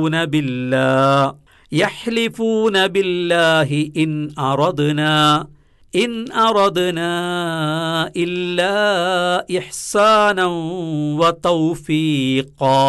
بالله يحلفون بالله إن أردنا إن أردنا إلا إحسانا وتوفيقا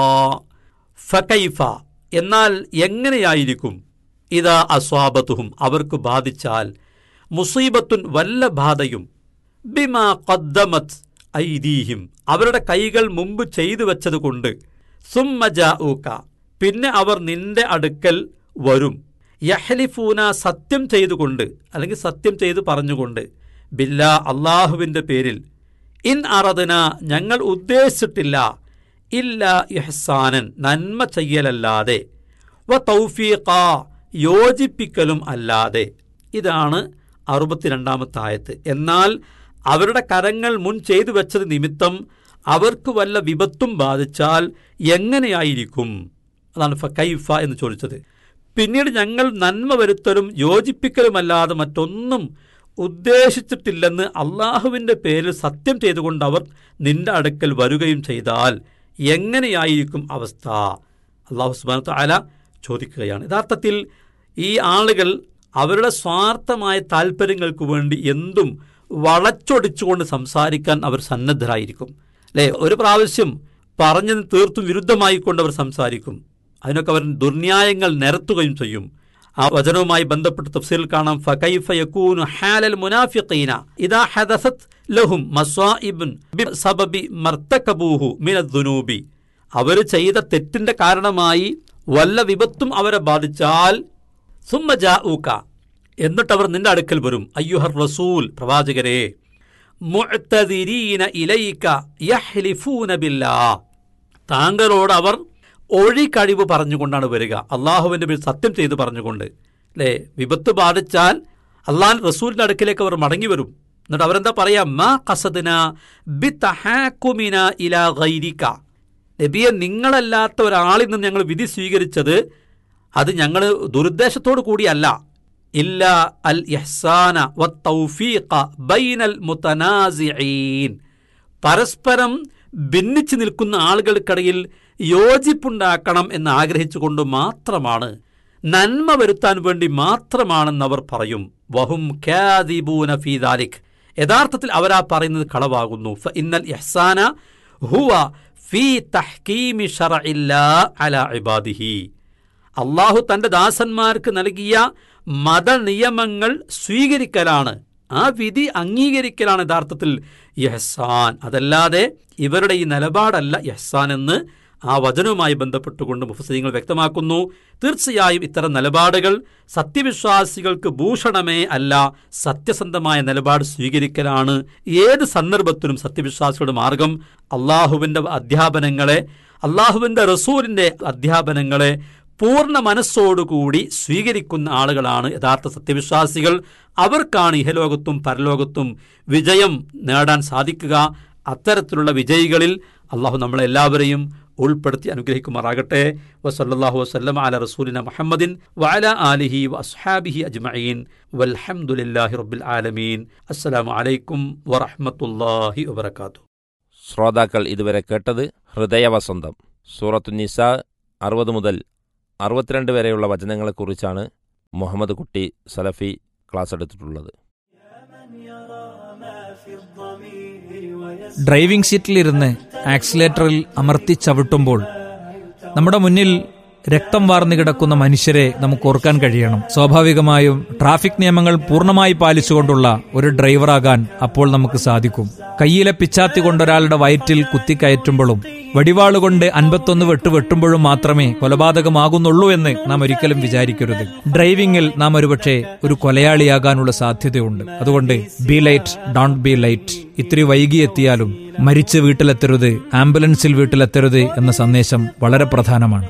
فكيف എന്നാൽ എങ്ങനെയായിരിക്കും ഇതാ അസ്വാബത്തുഹും അവർക്ക് ബാധിച്ചാൽ മുസീബത്തുൻ വല്ല ബാധയും ബിമാ ഖദ്ദമത് ഐദീഹിം അവരുടെ കൈകൾ മുമ്പ് ചെയ്തു വെച്ചതുകൊണ്ട് സുമ്മജാഊക്ക പിന്നെ അവർ നിന്റെ അടുക്കൽ വരും യഹ്ലിഫൂന സത്യം ചെയ്തുകൊണ്ട് അല്ലെങ്കിൽ സത്യം ചെയ്തു പറഞ്ഞുകൊണ്ട് ബില്ലാ അള്ളാഹുവിൻ്റെ പേരിൽ ഇൻ അറദന ഞങ്ങൾ ഉദ്ദേശിച്ചിട്ടില്ല ഇല്ല ഇഹ്സാനൻ നന്മ ചെയ്യലല്ലാതെ വ തൗഫീഖ യോജിപ്പിക്കലും അല്ലാതെ ഇതാണ് അറുപത്തിരണ്ടാമത്തെ ആയത്ത് എന്നാൽ അവരുടെ കരങ്ങൾ മുൻ ചെയ്തു വെച്ചത് നിമിത്തം അവർക്ക് വല്ല വിപത്തും ബാധിച്ചാൽ എങ്ങനെയായിരിക്കും അതാണ് ഫക്കൈഫ എന്ന് ചോദിച്ചത് പിന്നീട് ഞങ്ങൾ നന്മ വരുത്തലും യോജിപ്പിക്കലുമല്ലാതെ മറ്റൊന്നും ഉദ്ദേശിച്ചിട്ടില്ലെന്ന് അള്ളാഹുവിൻ്റെ പേരിൽ സത്യം ചെയ്തുകൊണ്ട് അവർ നിന്റെ അടുക്കൽ വരികയും ചെയ്താൽ എങ്ങനെയായിരിക്കും അവസ്ഥ അള്ളാഹു സുബാന അല ചോദിക്കുകയാണ് യഥാർത്ഥത്തിൽ ഈ ആളുകൾ അവരുടെ സ്വാർത്ഥമായ താല്പര്യങ്ങൾക്ക് വേണ്ടി എന്തും വളച്ചൊടിച്ചുകൊണ്ട് സംസാരിക്കാൻ അവർ സന്നദ്ധരായിരിക്കും അല്ലേ ഒരു പ്രാവശ്യം പറഞ്ഞതിന് തീർത്തും വിരുദ്ധമായിക്കൊണ്ട് അവർ സംസാരിക്കും അതിനൊക്കെ അവർ ദുർന്യായങ്ങൾ നിരത്തുകയും ചെയ്യും ആ വചനവുമായി ബന്ധപ്പെട്ട് തഫ്സീൽ കാണാം ഫകൈഫ യകൂനു ഹാലൽ മുനാഫിഖീന ഇദാ ഹദസത് ലഹും മസ്വാഇബുൻ ബിസബബി മർത്തകബൂഹു മിനദ്ദുനൂബി അവർ ചെയ്ത തെറ്റിന്റെ കാരണമായി വല്ല വിപത്തും അവരെ ബാധിച്ചാൽ സുമ്മ ജാഊക എന്നിട്ട് അവർ നിന്റെ അടുക്കൽ വരും അയ്യുഹർ റസൂൽ പ്രവാചകരെ മുഅ്തദിരീന ഇലൈക യഹ്ലിഫൂന ബില്ലാ താങ്കളോട് അവർ ഒഴികഴിവ് പറഞ്ഞുകൊണ്ടാണ് വരിക അള്ളാഹുവിൻ്റെ പേരിൽ സത്യം ചെയ്ത് പറഞ്ഞുകൊണ്ട് അല്ലേ വിപത്ത് ബാധിച്ചാൽ അള്ളാൻ റസൂലിൻ്റെ അടുക്കിലേക്ക് അവർ മടങ്ങി വരും എന്നിട്ട് അവരെന്താ പറയാ മാ കസദിന ബി തഹാക്കുമിന ഇലാ ഗൈരിക നബിയെ നിങ്ങളല്ലാത്ത ഒരാളിൽ നിന്ന് ഞങ്ങൾ വിധി സ്വീകരിച്ചത് അത് ഞങ്ങൾ ദുരുദ്ദേശത്തോടു കൂടിയല്ല ഇല്ല അൽ ഇഹ്സാന വ തൗഫീഖ ബൈനൽ മുതനാസിഈൻ പരസ്പരം ഭിന്നിച്ചു നിൽക്കുന്ന ആളുകൾക്കിടയിൽ യോജിപ്പുണ്ടാക്കണം എന്ന് ആഗ്രഹിച്ചുകൊണ്ട് മാത്രമാണ് നന്മ വരുത്താൻ വേണ്ടി മാത്രമാണെന്ന് അവർ പറയും വഹും ഖാദിബൂന ഫീ ദാലിക് യഥാർത്ഥത്തിൽ അവരാ പറയുന്നത് കളവാകുന്നു ഫ ഇന്നൽ ഇഹ്സാന ഹുവ ഫീ തഹ്കീമി ഷറഇല്ലാ അലാ ഇബാദിഹി അള്ളാഹു തന്റെ ദാസന്മാർക്ക് നൽകിയ മതനിയമങ്ങൾ സ്വീകരിക്കലാണ് ആ വിധി അംഗീകരിക്കലാണ് യഥാർത്ഥത്തിൽ യഹ്സാൻ അതല്ലാതെ ഇവരുടെ ഈ നിലപാടല്ല യഹ്സാൻ എന്ന് ആ വചനവുമായി ബന്ധപ്പെട്ടുകൊണ്ട് മുഫസീങ്ങൾ വ്യക്തമാക്കുന്നു തീർച്ചയായും ഇത്തരം നിലപാടുകൾ സത്യവിശ്വാസികൾക്ക് ഭൂഷണമേ അല്ല സത്യസന്ധമായ നിലപാട് സ്വീകരിക്കലാണ് ഏത് സന്ദർഭത്തിലും സത്യവിശ്വാസികളുടെ മാർഗം അള്ളാഹുവിൻ്റെ അധ്യാപനങ്ങളെ അള്ളാഹുവിൻ്റെ റസൂലിൻ്റെ അധ്യാപനങ്ങളെ പൂർണ്ണ മനസ്സോടുകൂടി സ്വീകരിക്കുന്ന ആളുകളാണ് യഥാർത്ഥ സത്യവിശ്വാസികൾ അവർക്കാണ് ഇഹലോകത്തും പരലോകത്തും വിജയം നേടാൻ സാധിക്കുക അത്തരത്തിലുള്ള വിജയികളിൽ അള്ളാഹു നമ്മളെല്ലാവരെയും ഉൾപ്പെടുത്തി അനുഗ്രഹിക്കുമാറാകട്ടെ വസല്ലാഹു വസ്ലം അല റസൂലിന മുഹമ്മദിൻ വഅല ആലിഹി വ അസ്ഹാബിഹി അജ്മഈൻ വൽഹംദുലില്ലാഹി റബ്ബിൽ ആലമീൻ അസ്സലാമു അലൈക്കും വറഹ്മത്തുള്ളാഹി വബറകാതുഹു ശ്രോതാക്കൾ ഇതുവരെ കേട്ടത് ഹൃദയവസന്തം സൂറത്തു നിസ അറുപത് മുതൽ അറുപത്തിരണ്ട് വരെയുള്ള വചനങ്ങളെക്കുറിച്ചാണ് മുഹമ്മദ് കുട്ടി സലഫി ക്ലാസ് എടുത്തിട്ടുള്ളത് ഡ്രൈവിംഗ് സീറ്റിലിരുന്ന് ആക്സിലേറ്ററിൽ അമർത്തി ചവിട്ടുമ്പോൾ നമ്മുടെ മുന്നിൽ രക്തം വാർന്നു കിടക്കുന്ന മനുഷ്യരെ നമുക്ക് ഓർക്കാൻ കഴിയണം സ്വാഭാവികമായും ട്രാഫിക് നിയമങ്ങൾ പൂർണ്ണമായി പാലിച്ചുകൊണ്ടുള്ള ഒരു ഡ്രൈവറാകാൻ അപ്പോൾ നമുക്ക് സാധിക്കും കയ്യിലെ പിച്ചാത്തി കൊണ്ടൊരാളുടെ വയറ്റിൽ കുത്തിക്കയറ്റുമ്പോഴും വടിവാളുകൊണ്ട് അൻപത്തൊന്ന് വെട്ട് വെട്ടുമ്പോഴും മാത്രമേ കൊലപാതകമാകുന്നുള്ളൂ എന്ന് നാം ഒരിക്കലും വിചാരിക്കരുത് ഡ്രൈവിംഗിൽ നാം ഒരുപക്ഷെ ഒരു കൊലയാളിയാകാനുള്ള സാധ്യതയുണ്ട് അതുകൊണ്ട് be light don't be light ഇത്തിരി വൈകിയെത്തിയാലും മരിച്ച് വീട്ടിലെത്തരുത് ആംബുലൻസിൽ വീട്ടിലെത്തരുത് എന്ന സന്ദേശം വളരെ പ്രധാനമാണ്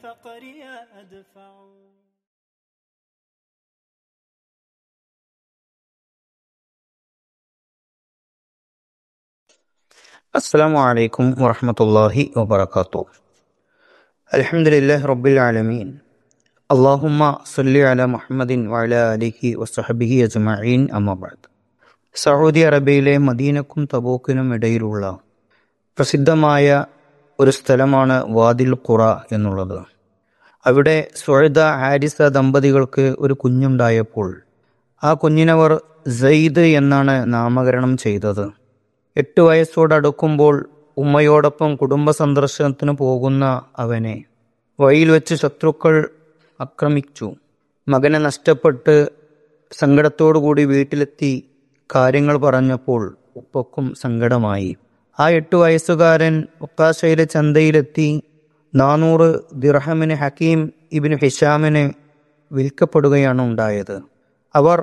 السلام عليكم ورحمة الله وبركاته الحمد لله رب العالمين اللهم صل على محمد وعلى آله وصحبه أجمعين أما بعد സൗദി അറേബ്യയിലെ മദീനക്കും തബൂക്കിനും ഇടയിലുള്ള പ്രസിദ്ധമായ ഒരു സ്ഥലമാണ് വാദിൽ ഖുറ എന്നുള്ളത് അവിടെ സുഹൃദ ഹാരിസ ദമ്പതികൾക്ക് ഒരു കുഞ്ഞുണ്ടായപ്പോൾ ആ കുഞ്ഞിനവർ സെയ്ദ് എന്നാണ് നാമകരണം ചെയ്തത് എട്ട് വയസ്സോടടുക്കുമ്പോൾ ഉമ്മയോടൊപ്പം കുടുംബ സന്ദർശനത്തിന് പോകുന്ന അവനെ വഴിയിൽ വെച്ച് ശത്രുക്കൾ ആക്രമിച്ചു മകനെ നഷ്ടപ്പെട്ട് സങ്കടത്തോടുകൂടി വീട്ടിലെത്തി കാര്യങ്ങൾ പറഞ്ഞപ്പോൾ ഉപ്പക്കും സങ്കടമായി ആ എട്ടു വയസ്സുകാരൻ ഒക്കാശയിലെ ചന്തയിലെത്തി നാനൂറ് ദിർഹമിന് ഹക്കീം ഇബിന് ഹിഷാമിന് വിൽക്കപ്പെടുകയാണ് ഉണ്ടായത് അവർ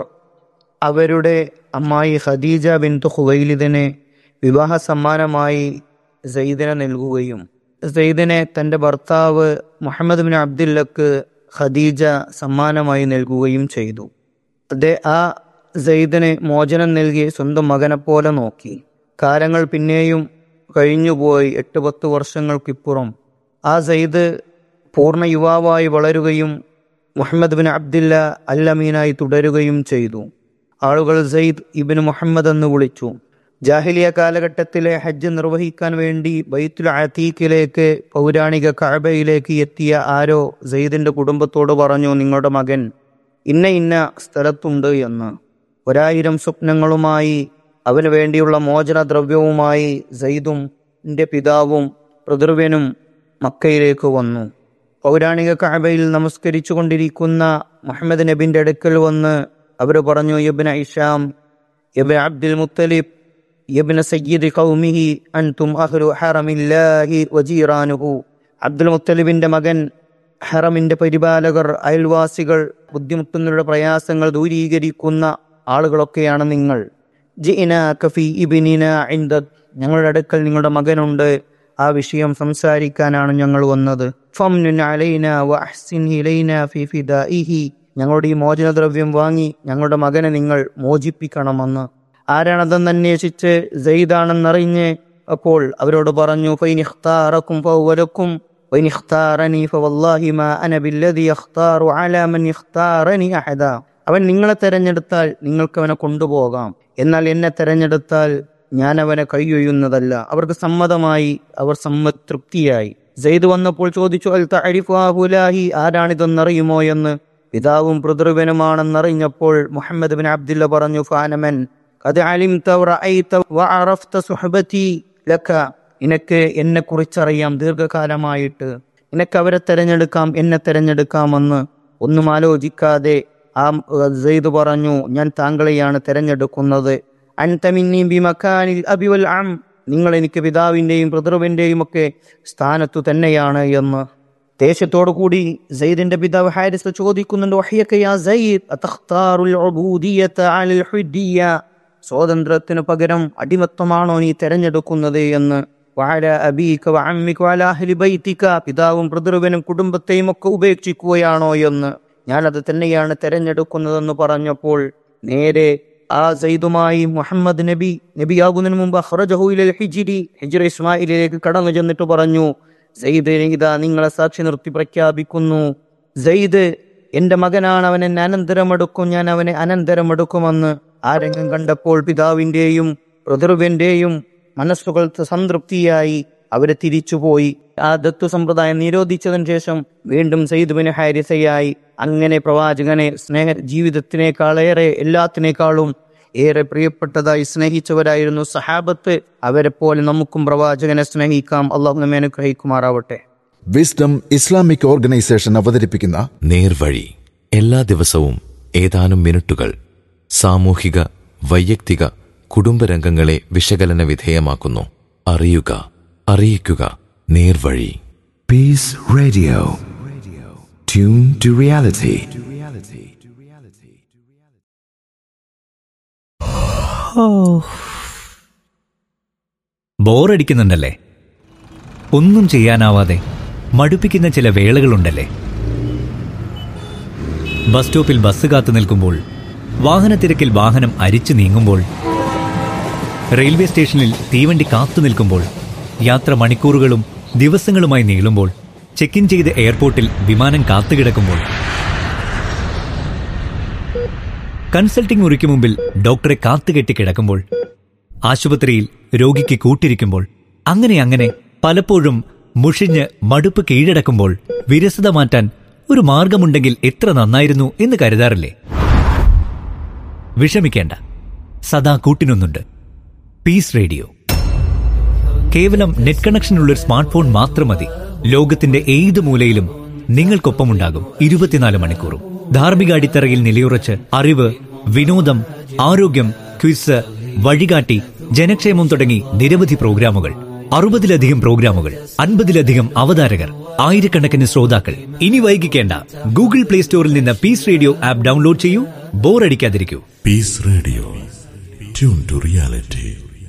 അവരുടെ അമ്മായി ഖദീജ ബിന്തു ഹുവൈലിദിന് വിവാഹ സമ്മാനമായി സെയ്ദിനെ നൽകുകയും സെയ്ദിനെ തൻ്റെ ഭർത്താവ് മുഹമ്മദ് ബിൻ അബ്ദുല്ലക്ക് ഖദീജ സമ്മാനമായി നൽകുകയും ചെയ്തു അതേ ആ സെയ്ദിന് മോചനം നൽകി സ്വന്തം മകനെ പോലെ നോക്കി കാലങ്ങൾ പിന്നെയും കഴിഞ്ഞുപോയി എട്ട് പത്ത് വർഷങ്ങൾക്കിപ്പുറം ആ സെയ്ദ് പൂർണ്ണ യുവാവായി വളരുകയും മുഹമ്മദ് ബിൻ അബ്ദില്ല അല്ലമീനായി തുടരുകയും ചെയ്തു ആളുകൾ സെയ്ദ് ഇബിൻ മുഹമ്മദ് എന്ന് വിളിച്ചു ജാഹിലിയ കാലഘട്ടത്തിലെ ഹജ്ജ് നിർവഹിക്കാൻ വേണ്ടി ബൈത്തുൽ അത്തീഖിലേക്ക് പൗരാണിക കഅബയിലേക്ക് എത്തിയ ആരോ സെയ്ദിന്റെ കുടുംബത്തോട് പറഞ്ഞു നിങ്ങളുടെ മകൻ ഇന്ന ഇന്ന സ്ഥലത്തുണ്ട് എന്ന് ഒരായിരം സ്വപ്നങ്ങളുമായി അവന് വേണ്ടിയുള്ള മോചന ദ്രവ്യവുമായി സെയ്ദും എൻ്റെ പിതാവും പിതൃവ്യനും മക്കയിലേക്ക് വന്നു പൗരാണിക കഅബയിൽ നമസ്കരിച്ചു കൊണ്ടിരിക്കുന്ന മുഹമ്മദ് നബിന്റെ അടുക്കൽ വന്ന് അവർ പറഞ്ഞു യബ്ന ഇഷാം യബ്ന അബ്ദുൽ മുത്തലിബ് യബ്ന സയ്യിദ് ഖൗമിഹി അൻതും അഹ്ലു ഹറമില്ലാഹി വജീറാനുഹു അബ്ദുൽ മുത്തലിബിന്റെ മകൻ ഹറമിന്റെ പരിപാലകർ അയൽവാസികൾ ബുദ്ധിമുട്ടുന്നവരുടെ പ്രയാസങ്ങൾ ദൂരീകരിക്കുന്ന ആളുകളൊക്കെയാണ് നിങ്ങൾ ജിഇന കഫി ഇബിനിന ഇൻദക് ഞങ്ങളുടെ അടുക്കൽ നിങ്ങളുടെ മകനുണ്ട് ആ വിഷയം സംസാരിക്കാനാണ് ഞങ്ങൾ വന്നത് ഫംനുൻ അലൈന വ അഹ്സിൻ ഇലൈന ഫി ഫിദാഇഹി ഞങ്ങളുടെ ഈ മോചനദ്രവ്യം വാങ്ങി ഞങ്ങളുടെ മകനെ നിങ്ങൾ മോചിപ്പിക്കണമെന്ന് ആരാണതെന്ന് അന്വേഷിച്ച് സെയ്ദാണെന്നറിഞ്ഞ് അപ്പോൾ അവരോട് പറഞ്ഞു ഫൈനിഖ്താറക്കും ഫൗവലക്കും വൈനിഖ്താറനി ഫവല്ലാഹി മാ അന ബില്ലദി യഖ്താറു അലാ മൻ യഖ്താറനി അഹദ അവൻ നിങ്ങളെ തെരഞ്ഞെടുത്താൽ നിങ്ങൾക്ക് അവനെ കൊണ്ടുപോകാം എന്നാൽ എന്നെ തെരഞ്ഞെടുത്താൽ ഞാൻ അവനെ കൈയൊയ്യുന്നതല്ല അവർക്ക് സമ്മതമായി അവർ സമ്മതൃപ്തിയായി സെയ്ദ് വന്നപ്പോൾ ചോദിച്ചു അൽ തഅരിഫുലാഹി ആരാണിതെന്നറിയുമോ എന്ന് പിതാവും പിതൃവനുമാണെന്നറിഞ്ഞപ്പോൾ മുഹമ്മദ് ബിൻ അബ്ദുല്ല പറഞ്ഞു ഫാനമൻ അത് അലിംത വറഅയ്ത വഅറഫ്ത സുഹബതി ലക നിനക്ക് എന്നെ കുറിച്ചറിയാം ദീർഘകാലമായിട്ട് നിനക്ക് അവരെ തെരഞ്ഞെടുക്കാം എന്നെ തെരഞ്ഞെടുക്കാമെന്ന് ഒന്നും ആലോചിക്കാതെ ആ സെയ്ദ് പറഞ്ഞു ഞാൻ താങ്കളെയാണ് തെരഞ്ഞെടുക്കുന്നത് അൻതമിന്നി ബിമക്കാനിൽ അബിവൽ അം നിങ്ങൾ എനിക്ക് പിതാവിൻ്റെയും പിതൃവിൻ്റെയും ഒക്കെ സ്ഥാനത്തു തന്നെയാണ് എന്ന് ദേഷ്യത്തോടു കൂടി സെയ്ദിന്റെ പിതാവ് ഹാരിസ് ചോദിക്കുന്നുണ്ട് "വഹ്യക യാ സെയ്ദ് അതഖ്താറുൽ ഉബൂദിയ്യത അലൽ ഹുദ്ദിയ്യ?" സ്വാതന്ത്ര്യത്തിനു പകരം അടിമത്വമാണോ നീ തെരഞ്ഞെടുക്കുന്നത് എന്ന് വഅല അബീക വഅമ്മിക വഅല അഹ്ലി ബൈതിക പിതാവും പിതൃവനും കുടുംബത്തെയും ഒക്കെ ഉപേക്ഷിക്കുകയാണോ എന്ന് ഞാനത് തന്നെയാണ് തെരഞ്ഞെടുക്കുന്നതെന്ന് പറഞ്ഞപ്പോൾ നേരെ ആ സെയ്ദുമായി മുഹമ്മദ് നബി നബിയാകുന്നതിന് മുമ്പ് അഹ്റജഹുയിലെ ഹിജിരി ഹിജിറ ഇസ്മായിലിലേക്ക് കടന്നു ചെന്നിട്ട് പറഞ്ഞു സെയ്ദ് ഇതാ നിങ്ങളെ സാക്ഷി നിർത്തി പ്രഖ്യാപിക്കുന്നു സെയ്ദ് എന്റെ മകനാണ് അവൻ എന്നെ അനന്തരമെടുക്കും ഞാൻ അവനെ അനന്തരമെടുക്കുമെന്ന് ആ രംഗം കണ്ടപ്പോൾ പിതാവിന്റെയും പിതൃവന്റെയും മനസ്സുകൾ സംതൃപ്തിയായി അവരെ തിരിച്ചുപോയി ആ ദത്തു സമ്പ്രദായം നിരോധിച്ചതിന് ശേഷം വീണ്ടും സെയ്ദുബിന് ഹാരിസയായി അങ്ങനെ പ്രവാചകനെ സ്നേഹ ജീവിതത്തിനേക്കാളേറെ എല്ലാത്തിനേക്കാളും ഏറെ പ്രിയപ്പെട്ടതായി സ്നേഹിച്ചവരായിരുന്നു സഹാബത്ത് അവരെ പോലെ നമുക്കും പ്രവാചകനെ സ്നേഹിക്കാം അള്ളാഹു നമ്മെ അനുഗ്രഹിക്കുമാറാവട്ടെ വിസ്ഡം ഇസ്ലാമിക് ഓർഗനൈസേഷൻ അവതരിപ്പിക്കുന്ന നേർവഴി എല്ലാ ദിവസവും ഏതാനും മിനിറ്റുകൾ സാമൂഹിക വൈയക്തിക കുടുംബരംഗങ്ങളെ വിശകലന വിധേയമാക്കുന്നു അറിയുക അറിയിക്കുക നേർവഴി Peace Radio. Tune to reality. ബോറടിക്കുന്നുണ്ടല്ലേ ഒന്നും ചെയ്യാനാവാതെ മടുപ്പിക്കുന്ന ചില വേളകളുണ്ടല്ലേ ബസ് സ്റ്റോപ്പിൽ ബസ് കാത്തു നിൽക്കുമ്പോൾ വാഹനത്തിരക്കിൽ വാഹനം അരിച്ചു നീങ്ങുമ്പോൾ റെയിൽവേ സ്റ്റേഷനിൽ തീവണ്ടി കാത്തു നിൽക്കുമ്പോൾ യാത്ര മണിക്കൂറുകളും ദിവസങ്ങളുമായി നീളുമ്പോൾ ചെക്ക് ഇൻ ചെയ്ത് എയർപോർട്ടിൽ വിമാനം കാത്തുകിടക്കുമ്പോൾ കൺസൾട്ടിംഗ് മുറിക്ക് മുമ്പിൽ ഡോക്ടറെ കാത്തുകെട്ടി കിടക്കുമ്പോൾ ആശുപത്രിയിൽ രോഗിക്ക് കൂട്ടിരിക്കുമ്പോൾ അങ്ങനെ അങ്ങനെ പലപ്പോഴും മുഷിഞ്ഞ് മടുപ്പ് കീഴടക്കുമ്പോൾ വിരസത മാറ്റാൻ ഒരു മാർഗമുണ്ടെങ്കിൽ എത്ര നന്നായിരുന്നു എന്ന് കരുതാറില്ലേ വിഷമിക്കേണ്ട സദാ കൂട്ടിനൊന്നുണ്ട് പീസ് റേഡിയോ കേവലം നെറ്റ് കണക്ഷനുള്ള ഒരു സ്മാർട്ട് ഫോൺ മാത്രം മതി ലോകത്തിന്റെ ഏത് മൂലയിലും നിങ്ങൾക്കൊപ്പമുണ്ടാകും ഇരുപത്തിനാല് മണിക്കൂറും ധാർമ്മിക അടിത്തറയിൽ നിലയുറച്ച് അറിവ് വിനോദം ആരോഗ്യം ക്വിസ് വഴികാട്ടി ജനക്ഷേമം തുടങ്ങി നിരവധി പ്രോഗ്രാമുകൾ അറുപതിലധികം പ്രോഗ്രാമുകൾ അൻപതിലധികം അവതാരകർ ആയിരക്കണക്കിന് ശ്രോതാക്കൾ ഇനി വൈകിക്കേണ്ട ഗൂഗിൾ പ്ലേ സ്റ്റോറിൽ നിന്ന് പീസ് റേഡിയോ ആപ്പ് ഡൗൺലോഡ് ചെയ്യൂ ബോറടിക്കാതിരിക്കൂ Peace Radio. Tune to reality.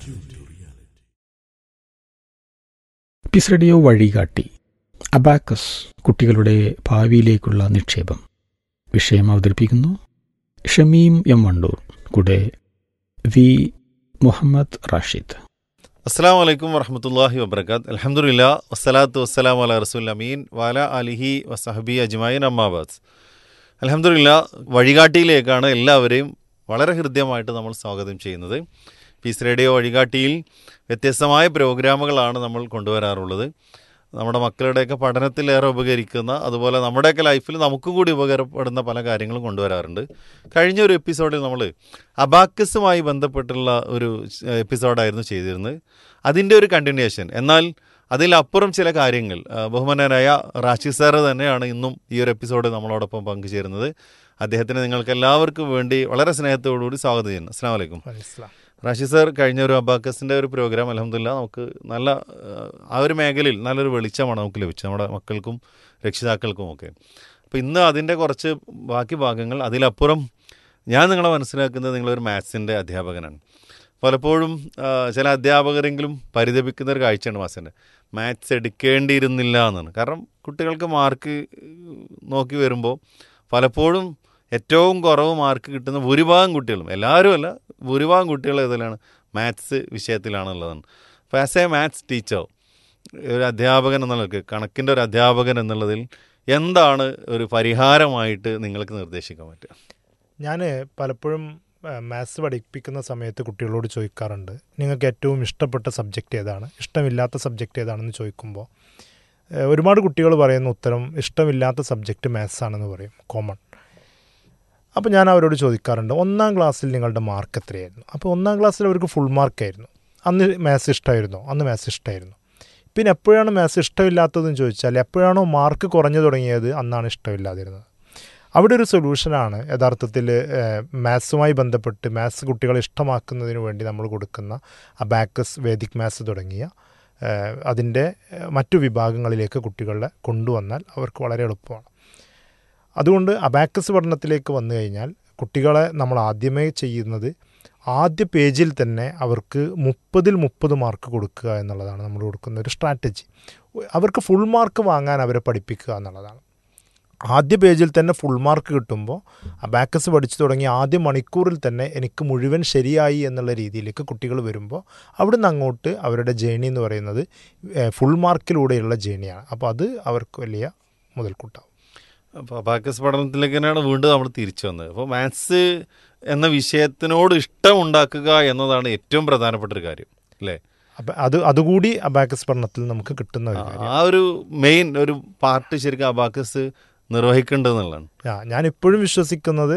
Peace radio വഴികാട്ടി അബാക്കസ് കുട്ടികളുടെ ഭാവിയിലേക്കുള്ള നിക്ഷേപം വിഷയം അവതരിപ്പിക്കുന്നു ഷമീം എം വണ്ടൂർ കൂടെ വി മുഹമ്മദ് റാഷിദ് അസ്സാം വലൈക്കും വറഹമത്തല്ലാഹി വബർക്കാത്ത് അലഹമുല്ല വസ്സലാത്തു വസ്സലാം അല റസൂൽ അമീൻ വാല അലിഹി വസഹബി അജ്മായിൻ അമ്മാബാദ് അലഹമുല്ല വഴികാട്ടിയിലേക്കാണ് എല്ലാവരെയും വളരെ ഹൃദ്യമായിട്ട് നമ്മൾ സ്വാഗതം ചെയ്യുന്നത് പീസ് റേഡിയോ വഴികാട്ടിയിൽ വ്യത്യസ്തമായ പ്രോഗ്രാമുകളാണ് നമ്മൾ കൊണ്ടുവരാറുള്ളത് നമ്മുടെ മക്കളുടെയൊക്കെ പഠനത്തിലേറെ ഉപകരിക്കുന്ന അതുപോലെ നമ്മുടെയൊക്കെ ലൈഫിൽ നമുക്കും കൂടി ഉപകാരപ്പെടുന്ന പല കാര്യങ്ങളും കൊണ്ടുവരാറുണ്ട് കഴിഞ്ഞ ഒരു എപ്പിസോഡിൽ നമ്മൾ അബാക്കസുമായി ബന്ധപ്പെട്ടുള്ള ഒരു എപ്പിസോഡായിരുന്നു ചെയ്തിരുന്നത് അതിൻ്റെ ഒരു കണ്ടിന്യൂഷൻ എന്നാൽ അതിലപ്പുറം ചില കാര്യങ്ങൾ ആ, ബഹുമാനരായ റാഷി സാറ് തന്നെയാണ് ഇന്നും ഈ ഒരു എപ്പിസോഡ് നമ്മളോടൊപ്പം പങ്കുചേരുന്നത് അദ്ദേഹത്തിന് നിങ്ങൾക്ക് എല്ലാവർക്കും വേണ്ടി വളരെ സ്നേഹത്തോടുകൂടി സ്വാഗതം ചെയ്യുന്നു അസ്സാം വലൈക്കും റാഷി സാർ കഴിഞ്ഞ ഒരു അബാക്കസിൻ്റെ ഒരു പ്രോഗ്രാം അലഹമില്ല നമുക്ക് നല്ല ആ, ആ ഒരു മേഖലയിൽ നല്ലൊരു വെളിച്ചമാണ് നമുക്ക് ലഭിച്ചത് നമ്മുടെ മക്കൾക്കും രക്ഷിതാക്കൾക്കും ഒക്കെ അപ്പോൾ ഇന്ന് അതിൻ്റെ കുറച്ച് ബാക്കി ഭാഗങ്ങൾ അതിലപ്പുറം ഞാൻ നിങ്ങളെ മനസ്സിലാക്കുന്നത് നിങ്ങളൊരു മാത്സിൻ്റെ അധ്യാപകനാണ് പലപ്പോഴും ആ, ചില അധ്യാപകരെങ്കിലും പരിതപിക്കുന്ന ഒരു കാഴ്ചയാണ് മാസിൻ്റെ മാത്സ് എടുക്കേണ്ടിയിരുന്നില്ല എന്നാണ് കാരണം കുട്ടികൾക്ക് മാർക്ക് നോക്കി വരുമ്പോൾ പലപ്പോഴും ഏറ്റവും കുറവ് മാർക്ക് കിട്ടുന്ന ഭൂരിഭാഗം കുട്ടികളും എല്ലാവരും അല്ല ഭൂരിഭാഗം കുട്ടികൾ ഇതിലാണ് മാത്സ് വിഷയത്തിലാണുള്ളതാണ് അപ്പോൾ ആസ് എ മാത്സ് ടീച്ചർ ഒരു അധ്യാപകൻ എന്നുള്ളത് കണക്കിൻ്റെ ഒരു അധ്യാപകൻ എന്നുള്ളതിൽ എന്താണ് ഒരു പരിഹാരമായിട്ട് നിങ്ങൾക്ക് നിർദ്ദേശിക്കാൻ പറ്റുക ഞാൻ പലപ്പോഴും മാത്സ് പഠിപ്പിക്കുന്ന സമയത്ത് കുട്ടികളോട് ചോദിക്കാറുണ്ട് നിങ്ങൾക്ക് ഏറ്റവും ഇഷ്ടപ്പെട്ട സബ്ജക്റ്റ് ഏതാണ് ഇഷ്ടമില്ലാത്ത സബ്ജക്റ്റ് ഏതാണെന്ന് ചോദിക്കുമ്പോൾ ഏഹ്, ഒരുപാട് കുട്ടികൾ പറയുന്ന ഉത്തരം ഇഷ്ടമില്ലാത്ത സബ്ജക്റ്റ് മാത്സ് ആണെന്ന് പറയും കോമൺ അപ്പോൾ ഞാൻ അവരോട് ചോദിക്കാറുണ്ട് ഒന്നാം ക്ലാസ്സിൽ നിങ്ങളുടെ മാർക്ക് എത്രയായിരുന്നു അപ്പോൾ ഒന്നാം ക്ലാസ്സിൽ അവർക്ക് ഫുൾ മാർക്കായിരുന്നു അന്ന് മാത്സ് ഇഷ്ടമായിരുന്നോ അന്ന് മാത്സ് ഇഷ്ടമായിരുന്നു പിന്നെ എപ്പോഴാണ് മാത്സ് ഇഷ്ടമില്ലാത്തതെന്ന് ചോദിച്ചാൽ എപ്പോഴാണോ മാർക്ക് കുറഞ്ഞു തുടങ്ങിയത് അന്നാണ് ഇഷ്ടമില്ലാതിരുന്നത് അവിടെ ഒരു സൊല്യൂഷനാണ് യഥാർത്ഥത്തിൽ മാത്സുമായി ബന്ധപ്പെട്ട് മാത്സ് കുട്ടികളെ ഇഷ്ടമാക്കുന്നതിന് വേണ്ടി നമ്മൾ കൊടുക്കുന്ന അബാക്കസ് വേദിക് മാത്സ് തുടങ്ങിയ ഏഹ്, അതിൻ്റെ ഏഹ്, മറ്റു വിഭാഗങ്ങളിലേക്ക് കുട്ടികളെ കൊണ്ടുവന്നാൽ അവർക്ക് വളരെ എളുപ്പമാണ് അതുകൊണ്ട് അബാക്കസ് പഠനത്തിലേക്ക് വന്നു കഴിഞ്ഞാൽ കുട്ടികളെ നമ്മൾ ആദ്യമേ ചെയ്യുന്നത് ആദ്യ പേജിൽ തന്നെ അവർക്ക് മുപ്പതിൽ മുപ്പത് മാർക്ക് കൊടുക്കുക എന്നുള്ളതാണ് നമ്മൾ കൊടുക്കുന്ന ഒരു സ്ട്രാറ്റജി അവർക്ക് ഫുൾ മാർക്ക് വാങ്ങാൻ അവരെ പഠിപ്പിക്കുക എന്നുള്ളതാണ് ആദ്യ പേജിൽ തന്നെ ഫുൾ മാർക്ക് കിട്ടുമ്പോൾ അബാക്കസ് പഠിച്ചു തുടങ്ങി ആദ്യ മണിക്കൂറിൽ തന്നെ എനിക്ക് മുഴുവൻ ശരിയായി എന്നുള്ള രീതിയിലേക്ക് കുട്ടികൾ വരുമ്പോൾ അവിടുന്ന് അങ്ങോട്ട് അവരുടെ ജേണി എന്ന് പറയുന്നത് ഫുൾ മാർക്കിലൂടെയുള്ള ജേണിയാണ് അപ്പോൾ അത് അവർക്ക് വലിയ മുതൽക്കൂട്ടാവും അപ്പോൾ അബാക്കസ് പഠനത്തിലേക്ക് തന്നെയാണ് വീണ്ടും നമ്മൾ തിരിച്ചു വന്നത് അപ്പോൾ മാത്സ് എന്ന വിഷയത്തിനോട് ഇഷ്ടം ഉണ്ടാക്കുക എന്നതാണ് ഏറ്റവും പ്രധാനപ്പെട്ട ഒരു കാര്യം അല്ലേ അപ്പം അത് അതുകൂടി അബാക്കസ് പഠനത്തിൽ നമുക്ക് കിട്ടുന്ന ഒരു കാര്യം ആ ഒരു മെയിൻ ഒരു പാർട്ട് ശരിക്കും അബാക്കസ് നിർവഹിക്കേണ്ടതെന്നുള്ളതാണ് ആ ഞാൻ ഇപ്പോഴും വിശ്വസിക്കുന്നത്